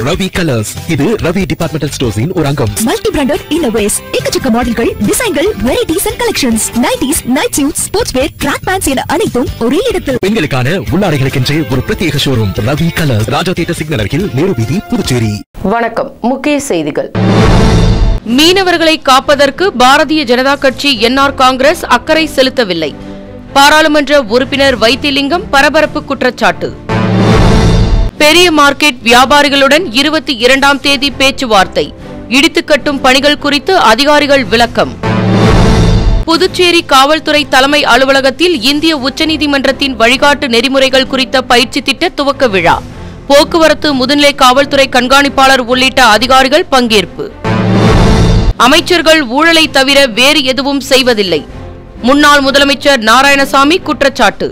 Ravi colours இது Ravi departmental ஸ்டோர்ஸின் ஒரு அங்கம் மல்டி பிராண்டட் இன்னோவேஸ் எக்கச்சக்க மாடல்கள் டிசைன்கள் varieties and collections nighties night suit sports wear track pants என அனைத்தும் ஒரே இடத்தில் பெண்களுக்கான உள்ளாடைகளுக்கென்றே ஒரு பிரத்யேக showroom Ravi colours Raja theatre signal அருகில் நேரு வீதி புதுச்சேரி வணக்கம் முக்கிய செய்திகள் மீனவர்களை காப்பதற்கு பாரதிய ஜனதா கட்சி என்ஆர் காங்கிரஸ் அக்கறை செலுத்தவில்லை பாராளுமன்ற உறுப்பினர் வைத்திலிங்கம் பரபரப்பு குற்றச்சாட்டு பெரிய மார்க்கெட் வியாபாரிகளுடன் இருபத்தி இரண்டாம் தேதி பேச்சுவார்த்தை இடித்துக் கட்டும் பணிகள் குறித்து அதிகாரிகள் விளக்கம் புதுச்சேரி காவல்துறை தலைமை அலுவலகத்தில் இந்திய உச்சநீதிமன்றத்தின் வழிகாட்டு நெறிமுறைகள் குறித்த பயிற்சி திட்ட துவக்க விழா போக்குவரத்து முதுநிலை காவல்துறை கண்காணிப்பாளர் உள்ளிட்ட அதிகாரிகள் பங்கேற்பு அமைச்சர்கள் ஊழலை தவிர வேறு எதுவும் செய்வதில்லை முன்னாள் முதலமைச்சர் நாராயணசாமி குற்றச்சாட்டு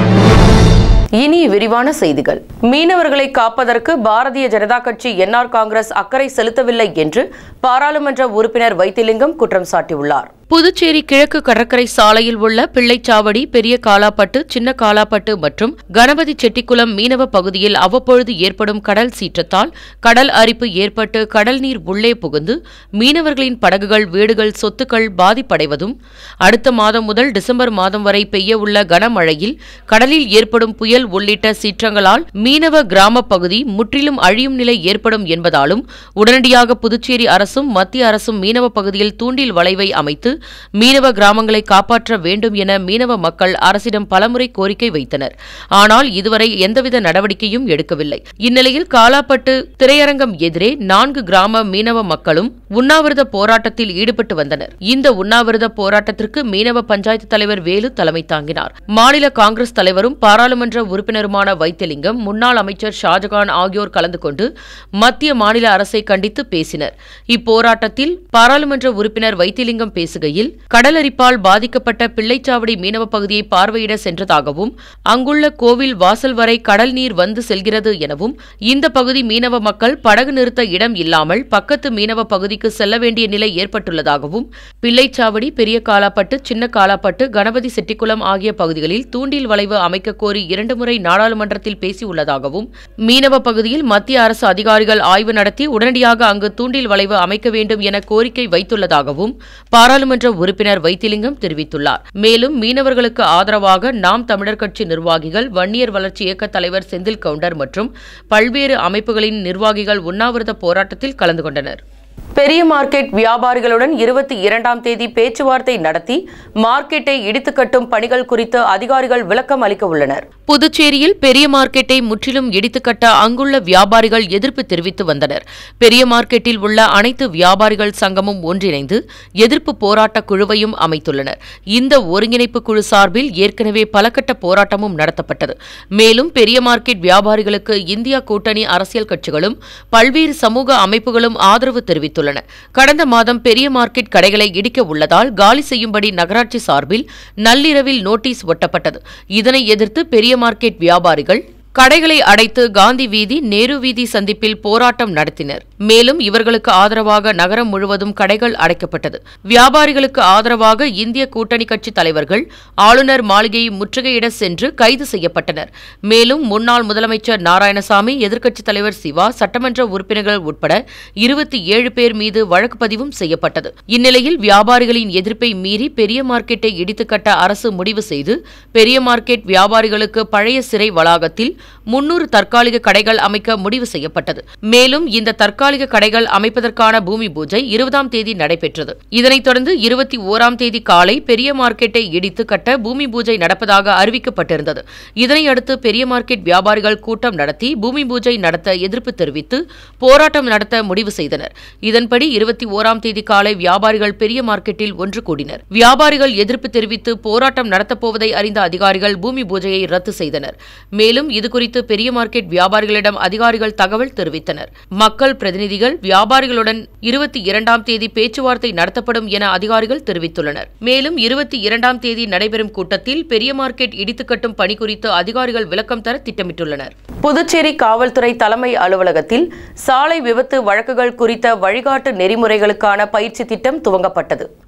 இனி விரிவான செய்திகள் மீனவர்களை காப்பதற்கு பாரதிய ஜனதா கட்சி என்ஆர் காங்கிரஸ் அக்கறை செலுத்தவில்லை என்று பாராளுமன்ற உறுப்பினர் வைத்திலிங்கம் குற்றம் சாட்டியுள்ளார் புதுச்சேரி கிழக்கு கடற்கரை சாலையில் உள்ள பிள்ளைச்சாவடி பெரிய காலாப்பட்டு சின்ன காலாப்பட்டு மற்றும் கணபதி செட்டிக்குளம் மீனவ பகுதியில் அவ்வப்பொழுது ஏற்படும் கடல் சீற்றத்தால் கடல் அரிப்பு ஏற்பட்டு கடல் நீர் உள்ளே புகுந்து மீனவர்களின் படகுகள் வீடுகள் சொத்துக்கள் பாதிப்படைவதும் அடுத்த மாதம் முதல் டிசம்பர் மாதம் வரை பெய்ய உள்ள கனமழையில் கடலில் ஏற்படும் புயல் உள்ளிட்ட சீற்றங்களால் மீனவ கிராம பகுதி முற்றிலும் அழியும் நிலை ஏற்படும் என்பதாலும் உடனடியாக புதுச்சேரி அரசும் மத்திய அரசும் மீனவ பகுதியில் தூண்டில் வளைவை அமைத்து மீனவ கிராமங்களை காப்பாற்ற வேண்டும் என மீனவ மக்கள் அரசிடம் பலமுறை கோரிக்கை வைத்தனர் ஆனால் இதுவரை எந்தவித நடவடிக்கையும் எடுக்கவில்லை இந்நிலையில் காலாப்பட்டு திரையரங்கம் எதிரே நான்கு கிராம மீனவ மக்களும் உண்ணாவிரத போராட்டத்தில் ஈடுபட்டு வந்தனர் இந்த உண்ணாவிரத போராட்டத்திற்கு மீனவ பஞ்சாயத்து தலைவர் வேலு தலைமை தாங்கினார் மாநில காங்கிரஸ் தலைவரும் பாராளுமன்ற உறுப்பினருமான வைத்திலிங்கம் முன்னாள் அமைச்சர் ஷாஜகான் ஆகியோர் கலந்து கொண்டு மத்திய மாநில அரசை கண்டித்து பேசினர் இப்போராட்டத்தில் பாராளுமன்ற உறுப்பினர் வைத்திலிங்கம் பேசுகையில் கடலரிப்பால் பாதிக்கப்பட்ட பிள்ளைச்சாவடி மீனவ பகுதியை பார்வையிட சென்றதாகவும் அங்குள்ள கோவில் வாசல் வரை கடல் நீர் வந்து செல்கிறது எனவும் இந்த பகுதி மீனவ மக்கள் படகு நிறுத்த இடம் இல்லாமல் பக்கத்து மீனவ பகுதிக்கு செல்ல வேண்டிய நிலை ஏற்பட்டுள்ளதாகவும் பிள்ளைச்சாவடி பெரிய காலாப்பட்டு சின்ன காலாப்பட்டு கணபதி செட்டிக்குளம் ஆகிய பகுதிகளில் தூண்டில் வளைவு அமைக்க கோரி இரண்டு முறை நாடாளுமன்றத்தில் பேசியுள்ளதாகவும் மீனவ பகுதியில் மத்திய அரசு அதிகாரிகள் ஆய்வு நடத்தி உடனடியாக அங்கு தூண்டில் வளைவு அமைக்க வேண்டும் என கோரிக்கை வைத்துள்ளதாகவும் பாராளுமன்ற உறுப்பினர் வைத்திலிங்கம் தெரிவித்துள்ளார் மேலும் மீனவர்களுக்கு ஆதரவாக நாம் தமிழர் கட்சி நிர்வாகிகள் வன்னியர் வளர்ச்சி இயக்க தலைவர் செந்தில் கவுண்டர் மற்றும் பல்வேறு அமைப்புகளின் நிர்வாகிகள் உண்ணாவிரத போராட்டத்தில் கலந்து கொண்டனர் பெரிய மார்க்கெட் வியாபாரிகளுடன் இருபத்தி இரண்டாம் தேதி பேச்சுவார்த்தை நடத்தி மார்க்கெட்டை இடித்துக் கட்டும் பணிகள் குறித்து அதிகாரிகள் விளக்கம் அளிக்க உள்ளனர் புதுச்சேரியில் பெரிய மார்க்கெட்டை முற்றிலும் இடித்துக் கட்ட அங்குள்ள வியாபாரிகள் எதிர்ப்பு தெரிவித்து வந்தனர் பெரிய மார்க்கெட்டில் உள்ள அனைத்து வியாபாரிகள் சங்கமும் ஒன்றிணைந்து எதிர்ப்பு போராட்ட குழுவையும் அமைத்துள்ளனர் இந்த ஒருங்கிணைப்பு குழு சார்பில் ஏற்கனவே பல கட்ட போராட்டமும் நடத்தப்பட்டது மேலும் பெரிய மார்க்கெட் வியாபாரிகளுக்கு இந்தியா கூட்டணி அரசியல் கட்சிகளும் பல்வேறு சமூக அமைப்புகளும் ஆதரவு தெரிவித்துள்ளன கடந்த மாதம் பெரிய மார்க்கெட் கடைகளை இடிக்க உள்ளதால் காலி செய்யும்படி நகராட்சி சார்பில் நள்ளிரவில் நோட்டீஸ் ஒட்டப்பட்டது இதனை எதிர்த்து பெரிய மார்க்கெட் வியாபாரிகள் கடைகளை அடைத்து காந்தி வீதி நேரு வீதி சந்திப்பில் போராட்டம் நடத்தினர் மேலும் இவர்களுக்கு ஆதரவாக நகரம் முழுவதும் கடைகள் அடைக்கப்பட்டது வியாபாரிகளுக்கு ஆதரவாக இந்திய கூட்டணி கட்சி தலைவர்கள் ஆளுநர் மாளிகையை முற்றுகையிட சென்று கைது செய்யப்பட்டனர் மேலும் முன்னாள் முதலமைச்சர் நாராயணசாமி எதிர்க்கட்சித் தலைவர் சிவா சட்டமன்ற உறுப்பினர்கள் உட்பட இருபத்தி ஏழு பேர் மீது வழக்கு பதிவும் செய்யப்பட்டது இந்நிலையில் வியாபாரிகளின் எதிர்ப்பை மீறி பெரிய மார்க்கெட்டை இடித்துக் கட்ட அரசு முடிவு செய்து பெரிய மார்க்கெட் வியாபாரிகளுக்கு பழைய சிறை வளாகத்தில் முன்னூறு தற்காலிக கடைகள் அமைக்க முடிவு செய்யப்பட்டது மேலும் இந்த தற்காலிக கடைகள் அமைப்பதற்கான பூமி பூஜை இருபதாம் தேதி நடைபெற்றது இதனைத் தொடர்ந்து இருபத்தி ஓராம் தேதி காலை பெரிய மார்க்கெட்டை இடித்து கட்ட பூமி பூஜை நடப்பதாக அறிவிக்கப்பட்டிருந்தது இதனையடுத்து பெரிய மார்க்கெட் வியாபாரிகள் கூட்டம் நடத்தி பூமி பூஜை நடத்த எதிர்ப்பு தெரிவித்து போராட்டம் நடத்த முடிவு செய்தனர் இதன்படி இருபத்தி ஓராம் தேதி காலை வியாபாரிகள் பெரிய மார்க்கெட்டில் ஒன்று கூடினர் வியாபாரிகள் எதிர்ப்பு தெரிவித்து போராட்டம் நடத்தப்போவதை அறிந்த அதிகாரிகள் பூமி பூஜையை ரத்து செய்தனர் மேலும் இது குறித்து பெரிய மார்க்கெட் வியாபாரிகளிடம் அதிகாரிகள் தகவல் தெரிவித்தனர் மக்கள் பிரதிநிதிகள் வியாபாரிகளுடன் இருபத்தி இரண்டாம் தேதி பேச்சுவார்த்தை நடத்தப்படும் என அதிகாரிகள் தெரிவித்துள்ளனர் மேலும் இருபத்தி இரண்டாம் தேதி நடைபெறும் கூட்டத்தில் பெரிய மார்க்கெட் இடித்துக் கட்டும் பணி குறித்து அதிகாரிகள் விளக்கம் தர திட்டமிட்டுள்ளனர் புதுச்சேரி காவல்துறை தலைமை அலுவலகத்தில் சாலை விபத்து வழக்குகள் குறித்த வழிகாட்டு நெறிமுறைகளுக்கான பயிற்சி திட்டம் துவங்கப்பட்டது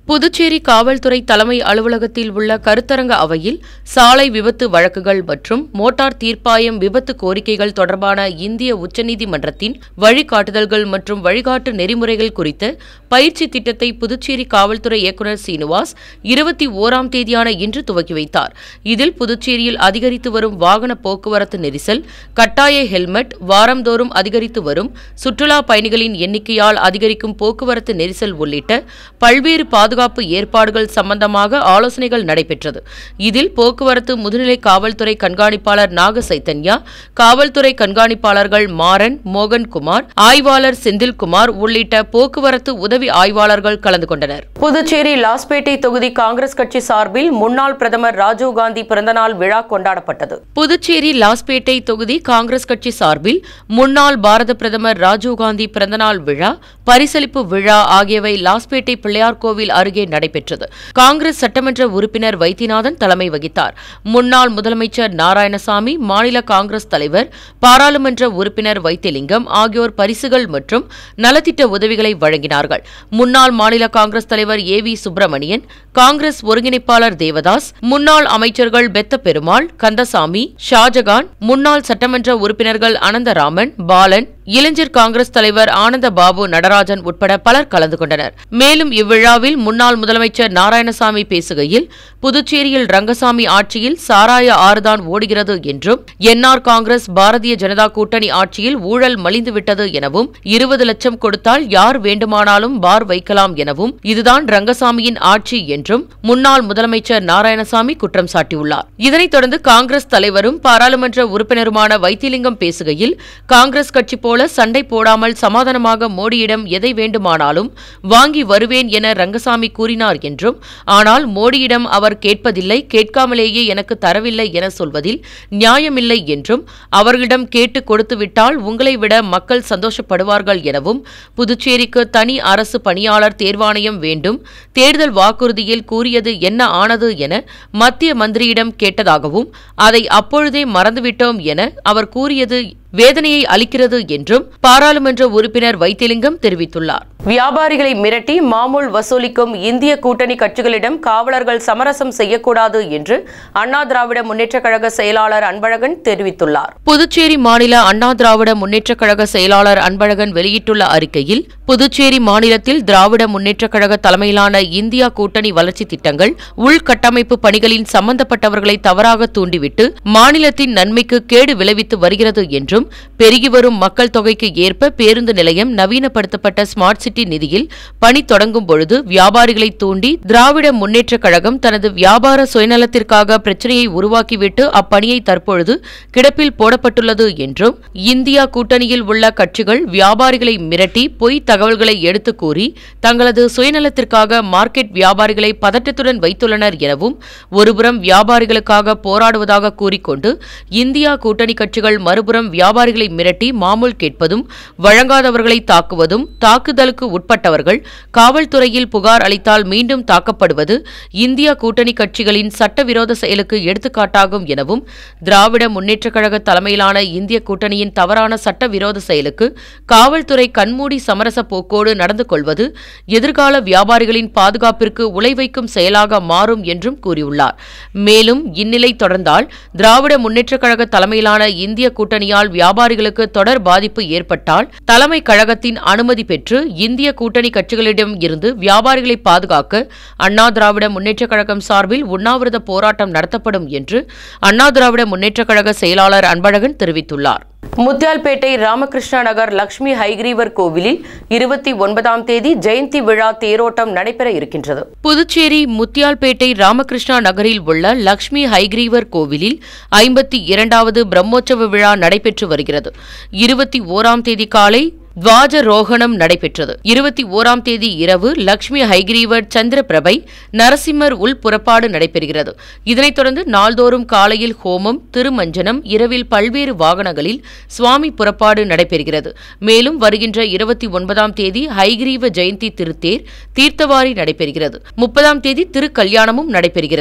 புதுச்சேரி காவல்துறை தலைமை அலுவலகத்தில் உள்ள கருத்தரங்க அவையில் சாலை விபத்து வழக்குகள் மற்றும் மோட்டார் தீர்ப்பாயம் விபத்து கோரிக்கைகள் தொடர்பான இந்திய உச்சநீதிமன்றத்தின் வழிகாட்டுதல்கள் மற்றும் வழிகாட்டு நெறிமுறைகள் குறித்த பயிற்சி திட்டத்தை புதுச்சேரி காவல்துறை இயக்குநர் சீனிவாஸ் இருபத்தி ஓராம் தேதியான இன்று துவக்கி வைத்தார் இதில் புதுச்சேரியில் அதிகரித்து வரும் வாகன போக்குவரத்து நெரிசல் கட்டாய ஹெல்மெட் வாரந்தோறும் அதிகரித்து வரும் சுற்றுலா பயணிகளின் எண்ணிக்கையால் அதிகரிக்கும் போக்குவரத்து நெரிசல் உள்ளிட்ட பல்வேறு பாதுகாப்பு ஏற்பாடுகள் சம்பந்தமாக ஆலோசனைகள் நடைபெற்றது இதில் போக்குவரத்து முதுநிலை காவல்துறை கண்காணிப்பாளர் நாக சைத்தன்யா காவல்துறை கண்காணிப்பாளர்கள் மாறன் மோகன்குமார் ஆய்வாளர் செந்தில்குமார் உள்ளிட்ட போக்குவரத்து உதவி ஆய்வாளர்கள் கலந்து கொண்டனர் புதுச்சேரி லாஸ்பேட்டை தொகுதி காங்கிரஸ் கட்சி சார்பில் முன்னாள் பிரதமர் ராஜீவ்காந்தி பிறந்தநாள் விழா கொண்டாடப்பட்டது புதுச்சேரி லாஸ்பேட்டை தொகுதி காங்கிரஸ் கட்சி சார்பில் முன்னாள் பாரத பிரதமர் ராஜீவ்காந்தி பிறந்தநாள் விழா பரிசளிப்பு விழா ஆகியவை லாஸ்பேட்டை பிள்ளையார் கோவில் அருகே நடைபெற்றது காங்கிரஸ் சட்டமன்ற உறுப்பினர் வைத்தியநாதன் தலைமை வகித்தார் முன்னாள் முதலமைச்சர் நாராயணசாமி மாநில காங்கிரஸ் தலைவர் பாராளுமன்ற உறுப்பினர் வைத்தியலிங்கம் ஆகியோர் பரிசுகள் மற்றும் நலத்திட்ட உதவிகளை வழங்கினார்கள் முன்னாள் மாநில காங்கிரஸ் தலைவர் ஏ வி சுப்பிரமணியன் காங்கிரஸ் ஒருங்கிணைப்பாளர் தேவதாஸ் முன்னாள் அமைச்சர்கள் பெத்த பெருமாள் கந்தசாமி ஷாஜகான் முன்னாள் சட்டமன்ற உறுப்பினர்கள் அனந்தராமன் பாலன் இளைஞர் காங்கிரஸ் தலைவர் ஆனந்த பாபு நடராஜன் உட்பட பலர் கலந்து கொண்டனர் மேலும் இவ்விழாவில் முன்னாள் முதலமைச்சர் நாராயணசாமி பேசுகையில் புதுச்சேரியில் ரங்கசாமி ஆட்சியில் சாராய ஆறுதான் ஓடுகிறது என்றும் என்ஆர் காங்கிரஸ் பாரதிய ஜனதா கூட்டணி ஆட்சியில் ஊழல் மலிந்துவிட்டது எனவும் இருபது லட்சம் கொடுத்தால் யார் வேண்டுமானாலும் பார் வைக்கலாம் எனவும் இதுதான் ரங்கசாமியின் ஆட்சி என்றும் முன்னாள் முதலமைச்சர் நாராயணசாமி குற்றம் சாட்டியுள்ளார் இதனைத் தொடர்ந்து காங்கிரஸ் தலைவரும் பாராளுமன்ற உறுப்பினருமான வைத்திலிங்கம் பேசுகையில் காங்கிரஸ் கட்சி போல சண்டை போடாமல் சமாதானமாக மோடியிடம் எதை வேண்டுமானாலும் வாங்கி வருவேன் என ரங்கசாமி கூறினார் என்றும் ஆனால் மோடியிடம் அவர் கேட்பதில்லை கேட்காமலேயே எனக்கு தரவில்லை என சொல்வதில் நியாயமில்லை என்றும் அவர்களிடம் கேட்டு கொடுத்துவிட்டால் உங்களை விட மக்கள் சந்தோஷப்படுவார்கள் எனவும் புதுச்சேரிக்கு தனி அரசு பணியாளர் தேர்வாணையம் வேண்டும் தேர்தல் வாக்குறுதியில் கூறியது என்ன ஆனது என மத்திய மந்திரியிடம் கேட்டதாகவும் அதை அப்பொழுதே மறந்துவிட்டோம் என அவர் கூறியது வேதனையை அளிக்கிறது என்றும் பாராளுமன்ற உறுப்பினர் வைத்திலிங்கம் தெரிவித்துள்ளார் வியாபாரிகளை மிரட்டி மாமூல் வசூலிக்கும் இந்திய கூட்டணி கட்சிகளிடம் காவலர்கள் சமரசம் செய்யக்கூடாது என்று அண்ணா திராவிட முன்னேற்றக் கழக செயலாளர் அன்பழகன் தெரிவித்துள்ளார் புதுச்சேரி மாநில அண்ணா திராவிட முன்னேற்றக் கழக செயலாளர் அன்பழகன் வெளியிட்டுள்ள அறிக்கையில் புதுச்சேரி மாநிலத்தில் திராவிட முன்னேற்றக் கழக தலைமையிலான இந்தியா கூட்டணி வளர்ச்சி திட்டங்கள் உள்கட்டமைப்பு பணிகளில் சம்பந்தப்பட்டவர்களை தவறாக தூண்டிவிட்டு மாநிலத்தின் நன்மைக்கு கேடு விளைவித்து வருகிறது என்றும் பெருகி வரும் மக்கள் தொகைக்கு ஏற்ப பேருந்து நிலையம் நவீனப்படுத்தப்பட்ட ஸ்மார்ட் சிட்டி நிதியில் பணி தொடங்கும் பொழுது வியாபாரிகளை தூண்டி திராவிட முன்னேற்றக் கழகம் தனது வியாபார சுயநலத்திற்காக பிரச்சனையை உருவாக்கிவிட்டு அப்பணியை தற்பொழுது கிடப்பில் போடப்பட்டுள்ளது என்றும் இந்தியா கூட்டணியில் உள்ள கட்சிகள் வியாபாரிகளை மிரட்டி பொய் தகவல்களை எடுத்து கூறி தங்களது சுயநலத்திற்காக மார்க்கெட் வியாபாரிகளை பதட்டத்துடன் வைத்துள்ளனர் எனவும் ஒருபுறம் வியாபாரிகளுக்காக போராடுவதாக கூறிக்கொண்டு இந்தியா கூட்டணி கட்சிகள் மறுபுறம் வியாபாரிகளை மிரட்டி மாமூல் கேட்பதும் வழங்காதவர்களை தாக்குவதும் தாக்குதலுக்கு உட்பட்டவர்கள் காவல்துறையில் புகார் அளித்தால் மீண்டும் தாக்கப்படுவது இந்தியா கூட்டணி கட்சிகளின் சட்டவிரோத செயலுக்கு எடுத்துக்காட்டாகும் எனவும் திராவிட முன்னேற்றக் கழக தலைமையிலான இந்திய கூட்டணியின் தவறான சட்டவிரோத செயலுக்கு காவல்துறை கண்மூடி சமரச போக்கோடு நடந்து கொள்வது எதிர்கால வியாபாரிகளின் பாதுகாப்பிற்கு உழைவைக்கும் செயலாக மாறும் என்றும் கூறியுள்ளார் மேலும் இந்நிலை தொடர்ந்தால் திராவிட முன்னேற்றக் கழக தலைமையிலான இந்திய கூட்டணியால் வியாபாரிகளுக்கு தொடர் பாதிப்பு ஏற்பட்டால் தலைமை கழகத்தின் அனுமதி பெற்று இந்திய கூட்டணி கட்சிகளிடம் இருந்து வியாபாரிகளை பாதுகாக்க அண்ணா திராவிட முன்னேற்றக் கழகம் சார்பில் உண்ணாவிரத போராட்டம் நடத்தப்படும் என்று அண்ணா திராவிட முன்னேற்றக் கழக செயலாளர் அன்பழகன் தெரிவித்துள்ளார் முத்தியால்பேட்டை ராமகிருஷ்ணா நகர் லக்ஷ்மி ஹைகிரீவர் கோவிலில் இருபத்தி ஒன்பதாம் தேதி ஜெயந்தி விழா தேரோட்டம் நடைபெற இருக்கின்றது புதுச்சேரி முத்தியால்பேட்டை ராமகிருஷ்ணா நகரில் உள்ள லக்ஷ்மி ஹைகிரீவர் கோவிலில் ஐம்பத்தி இரண்டாவது பிரம்மோற்சவ விழா நடைபெற்று வருகிறது இருபத்தி ஓராம் தேதி காலை துவாஜரோகணம் நடைபெற்றது இருபத்தி ஓராம் தேதி இரவு லக்ஷ்மி ஹைகிரீவர் சந்திரபிரபை நரசிம்மர் உள் புறப்பாடு நடைபெறுகிறது இதனைத் தொடர்ந்து நாள்தோறும் காலையில் ஹோமம் திருமஞ்சனம் இரவில் பல்வேறு வாகனங்களில் சுவாமி புறப்பாடு நடைபெறுகிறது மேலும் வருகின்ற இருபத்தி ஒன்பதாம் தேதி ஹைகிரீவ ஜெயந்தி திருத்தேர் தீர்த்தவாரி நடைபெறுகிறது முப்பதாம் தேதி திருக்கல்யாணமும் நடைபெறுகிறது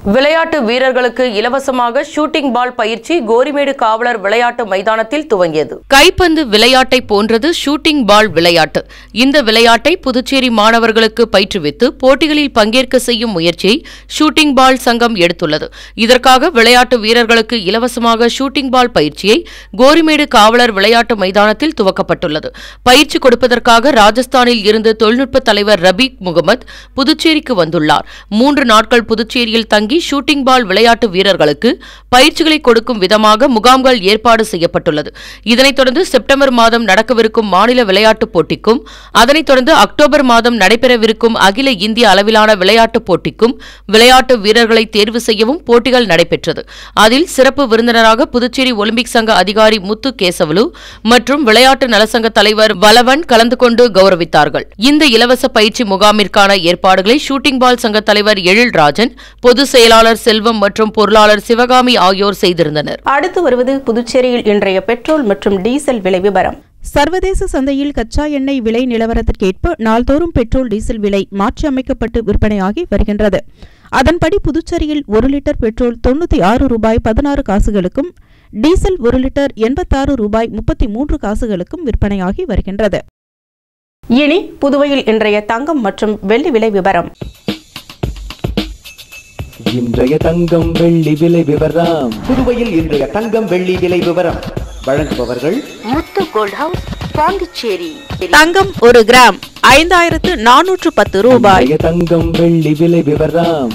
விளையாட்டு வீரர்களுக்கு இலவசமாக ஷூட்டிங் பால் பயிற்சி கோரிமேடு காவலர் விளையாட்டு மைதானத்தில் துவங்கியது கைப்பந்து விளையாட்டை போன்றது ஷூட்டிங் பால் விளையாட்டு இந்த விளையாட்டை புதுச்சேரி மாணவர்களுக்கு பயிற்றுவித்து போட்டிகளில் பங்கேற்க செய்யும் முயற்சியை ஷூட்டிங் பால் சங்கம் எடுத்துள்ளது இதற்காக விளையாட்டு வீரர்களுக்கு இலவசமாக ஷூட்டிங் பால் பயிற்சியை கோரிமேடு காவலர் விளையாட்டு மைதானத்தில் துவக்கப்பட்டுள்ளது பயிற்சி கொடுப்பதற்காக ராஜஸ்தானில் இருந்து தொழில்நுட்ப தலைவர் ரபீக் முகமது புதுச்சேரிக்கு வந்துள்ளார் மூன்று நாட்கள் புதுச்சேரியில் தங்கி ஷூட்டிங் பால் விளையாட்டு வீரர்களுக்கு பயிற்சிகளை கொடுக்கும் விதமாக முகாம்கள் ஏற்பாடு செய்யப்பட்டுள்ளது இதனைத் தொடர்ந்து செப்டம்பர் மாதம் நடக்கவிருக்கும் மாநில விளையாட்டுப் போட்டிக்கும் அதனைத் தொடர்ந்து அக்டோபர் மாதம் நடைபெறவிருக்கும் அகில இந்திய அளவிலான விளையாட்டுப் போட்டிக்கும் விளையாட்டு வீரர்களை தேர்வு செய்யவும் போட்டிகள் நடைபெற்றது அதில் சிறப்பு விருந்தினராக புதுச்சேரி ஒலிம்பிக் சங்க அதிகாரி முத்து கேசவலு மற்றும் விளையாட்டு நலசங்க தலைவர் வலவன் கலந்து கொண்டு கௌரவித்தார்கள் இந்த இலவச பயிற்சி முகாமிற்கான ஏற்பாடுகளை ஷூட்டிங் பால் சங்க தலைவர் எழில் ராஜன் பொதுச் செயலாளர் செல்வம் மற்றும் பொருளாளர் சிவகாமி ஆகியோர் செய்திருந்தனர் அடுத்து வருவது புதுச்சேரியில் இன்றைய பெட்ரோல் மற்றும் டீசல் விலை விவரம் சர்வதேச சந்தையில் கச்சா எண்ணெய் விலை நிலவரத்திற்கேற்ப நாள்தோறும் பெட்ரோல் டீசல் விலை மாற்றியமைக்கப்பட்டு விற்பனையாகி வருகின்றது அதன்படி புதுச்சேரியில் ஒரு லிட்டர் பெட்ரோல் தொண்ணூற்றி ஆறு ரூபாய் பதினாறு காசுகளுக்கும் டீசல் ஒரு லிட்டர் எண்பத்தாறு ரூபாய் முப்பத்தி மூன்று காசுகளுக்கும் விற்பனையாகி வருகின்றது இனி புதுவையில் இன்றைய தங்கம் மற்றும் வெள்ளி விலை விவரம் இன்றைய தங்கம் வெள்ளி விலை விவரம் புதுவையில் இன்றைய தங்கம் வெள்ளி விலை விவரம் வழங்குபவர்கள் முத்து கோல்ட் ஹவுஸ் பாண்டிச்சேரி தங்கம் ஒரு கிராம் ஐந்தாயிரத்து நானூற்று பத்து ரூபாய் இன்றைய தங்கம் வெள்ளி விலை விவரம்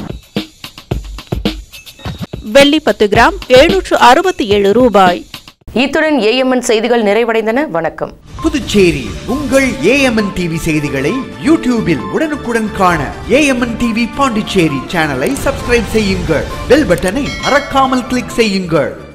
வெள்ளி பத்து கிராம் எழுநூற்று அறுபத்தி ஏழு ரூபாய் இத்துடன் ஏஎம்என் செய்திகள் நிறைவடைந்தன வணக்கம் புதுச்சேரி உங்கள் ஏஎம்என் டிவி செய்திகளை யூடியூபில் உடனுக்குடன் காண ஏஎம்என் டிவி பாண்டிச்சேரி சேனலை சப்ஸ்கிரைப் செய்யுங்கள் பெல் பட்டனை மறக்காமல் கிளிக் செய்யுங்கள்